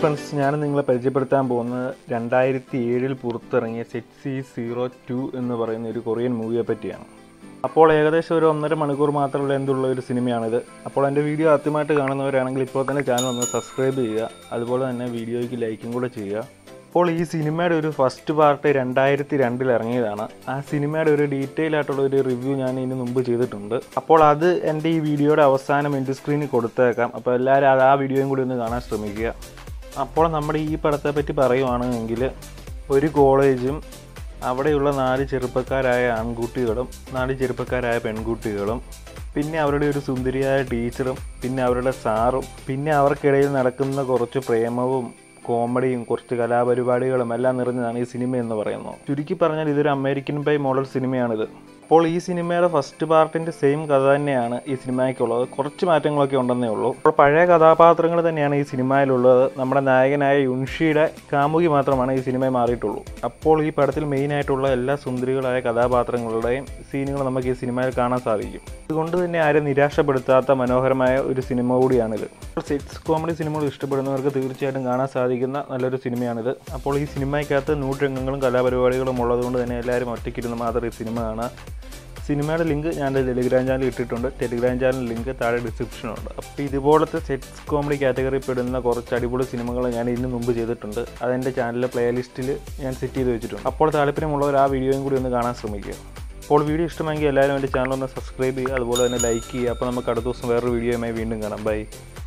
friends ഞാൻ നിങ്ങളെ പരിചയപ്പെടുത്താൻ പോകുന്നത് രണ്ടായിരത്തി ഏഴിൽ പുറത്തിറങ്ങിയ സെറ്റ് സി സീറോ ടു എന്ന് പറയുന്ന ഒരു കൊറിയൻ മൂവിയെ പറ്റിയാണ് അപ്പോൾ ഏകദേശം ഒരു ഒന്നര മണിക്കൂർ മാത്രമുള്ള എന്തുള്ള ഒരു സിനിമയാണിത് അപ്പോൾ എൻ്റെ വീഡിയോ ആദ്യമായിട്ട് കാണുന്നവരാണെങ്കിൽ ഇപ്പോൾ തന്നെ ചാനൽ ഒന്ന് സബ്സ്ക്രൈബ് ചെയ്യുക അതുപോലെ തന്നെ വീഡിയോയ്ക്ക് ലൈക്കും കൂടെ ചെയ്യുക അപ്പോൾ ഈ സിനിമയുടെ ഒരു ഫസ്റ്റ് പാർട്ട് രണ്ടായിരത്തി രണ്ടിൽ ഇറങ്ങിയതാണ് ആ സിനിമയുടെ ഒരു ഡീറ്റെയിൽ ആയിട്ടുള്ള ഒരു റിവ്യൂ ഞാൻ ഇതിന് മുമ്പ് ചെയ്തിട്ടുണ്ട് അപ്പോൾ അത് എൻ്റെ ഈ വീഡിയോയുടെ അവസാനം എൻ്റെ സ്ക്രീനിൽ കൊടുത്തേക്കാം അപ്പോൾ എല്ലാവരും അത് ആ വീഡിയോയും കൂടി ഒന്ന് കാണാൻ ശ്രമിക്കുക അപ്പോൾ നമ്മുടെ ഈ പടത്തെ പറ്റി പറയുവാണെങ്കിൽ ഒരു കോളേജും അവിടെയുള്ള നാല് ചെറുപ്പക്കാരായ ആൺകുട്ടികളും നാല് ചെറുപ്പക്കാരായ പെൺകുട്ടികളും പിന്നെ അവരുടെ ഒരു സുന്ദരിയായ ടീച്ചറും പിന്നെ അവരുടെ സാറും പിന്നെ അവർക്കിടയിൽ നടക്കുന്ന കുറച്ച് പ്രേമവും കോമഡിയും കുറച്ച് കലാപരിപാടികളും എല്ലാം നിറഞ്ഞതാണ് ഈ സിനിമ എന്ന് പറയുന്നത് ചുരുക്കി പറഞ്ഞാൽ ഇതൊരു അമേരിക്കൻ പൈ മോഡൽ സിനിമയാണിത് അപ്പോൾ ഈ സിനിമയുടെ ഫസ്റ്റ് പാർട്ടിൻ്റെ സെയിം കഥ തന്നെയാണ് ഈ സിനിമയ്ക്കുള്ളത് കുറച്ച് മാറ്റങ്ങളൊക്കെ ഉണ്ടെന്നേ ഉള്ളൂ അപ്പോൾ പഴയ കഥാപാത്രങ്ങൾ തന്നെയാണ് ഈ സിനിമയിലുള്ളത് നമ്മുടെ നായകനായ യുൻഷിയുടെ കാമുകി മാത്രമാണ് ഈ സിനിമയിൽ മാറിയിട്ടുള്ളൂ അപ്പോൾ ഈ പടത്തിൽ മെയിനായിട്ടുള്ള എല്ലാ സുന്ദരികളായ കഥാപാത്രങ്ങളുടെയും സീനുകൾ നമുക്ക് ഈ സിനിമയിൽ കാണാൻ സാധിക്കും അതുകൊണ്ട് തന്നെ ആരും നിരാശപ്പെടുത്താത്ത മനോഹരമായ ഒരു സിനിമ കൂടിയാണിത് സെക്സ് കോമഡി സിനിമകൾ ഇഷ്ടപ്പെടുന്നവർക്ക് തീർച്ചയായിട്ടും കാണാൻ സാധിക്കുന്ന നല്ലൊരു സിനിമയാണിത് അപ്പോൾ ഈ സിനിമയ്ക്കകത്ത് നൂറ്റംഗങ്ങളും കലാപരിപാടികളും ഉള്ളതുകൊണ്ട് തന്നെ എല്ലാവരും ഒറ്റയ്ക്കിരുന്ന് മാത്രം ഈ സിനിമ കാണാം സിനിമയുടെ ലിങ്ക് ഞാൻ എൻ്റെ ടെലിഗ്രാം ചാനൽ ഇട്ടിട്ടുണ്ട് ടെലിഗ്രാം ചാനൽ ലിങ്ക് താഴെ ഡിസ്ക്രിപ്ഷനുണ്ട് അപ്പോൾ ഇതുപോലത്തെ സെറ്റ്സ് കോമഡി കാറ്റഗറി പെടുന്ന കുറച്ച് അടിപൊളി സിനിമകൾ ഞാൻ ഇതിന് മുമ്പ് ചെയ്തിട്ടുണ്ട് അതെൻ്റെ ചാനലിലെ പ്ലേലിസ്റ്റിൽ ഞാൻ സെറ്റ് ചെയ്ത് വെച്ചിട്ടുണ്ട് അപ്പോൾ താല്പര്യമുള്ളവർ ആ വീഡിയോയും കൂടി ഒന്ന് കാണാൻ ശ്രമിക്കുക അപ്പോൾ വീഡിയോ ഇഷ്ടമെങ്കിൽ എല്ലാവരും എൻ്റെ ചാനൽ ഒന്ന് സബ്സ്ക്രൈബ് ചെയ്യുക അതുപോലെ തന്നെ ലൈക്ക് ചെയ്യുക അപ്പോൾ നമുക്ക് അടുത്ത ദിവസം വേറൊരു വീഡിയോയുമായി വീണ്ടും കാണാം ബൈ